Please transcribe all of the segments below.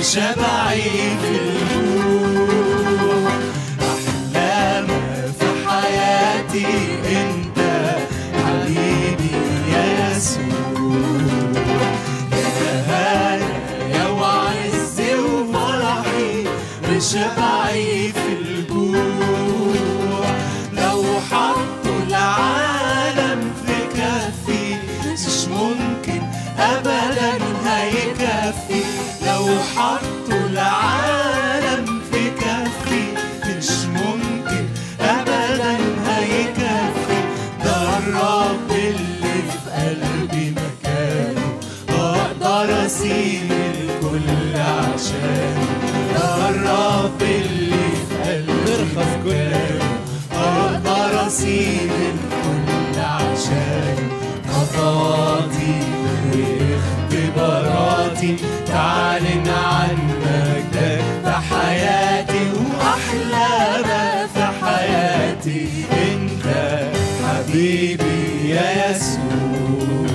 وشبعي في الجوع أحلى ما في حياتي أنت حبيبي يا يسوع يا هنايا وعزي وفرحي وشبعي في الجوع لو حطوا العالم في كفي مش ممكن ابدا هيكفي لو حطوا العالم في كفي مش ممكن ابدا هيكفي ده الرب اللي في قلبي مكانه اقدر اسيب الكل عشانه ده الرب اللي في قلبي مكانه اقدر اسيب الكل عشانه خطواتي واختباراتي تعلن عن مجدك في حياتي واحلى ما في حياتي انت حبيبي يا يسوع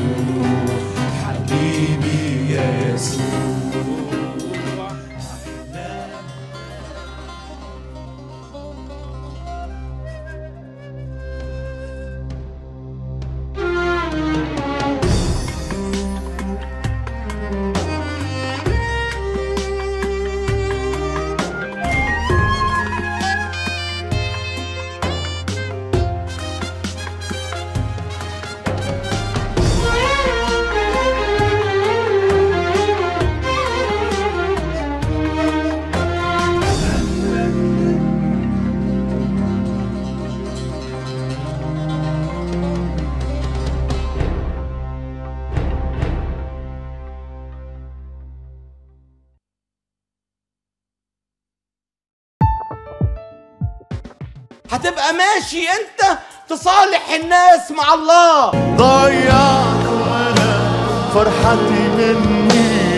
حبيبي يا يسوع هتبقى ماشي انت تصالح الناس مع الله ضيعت ولا فرحتي مني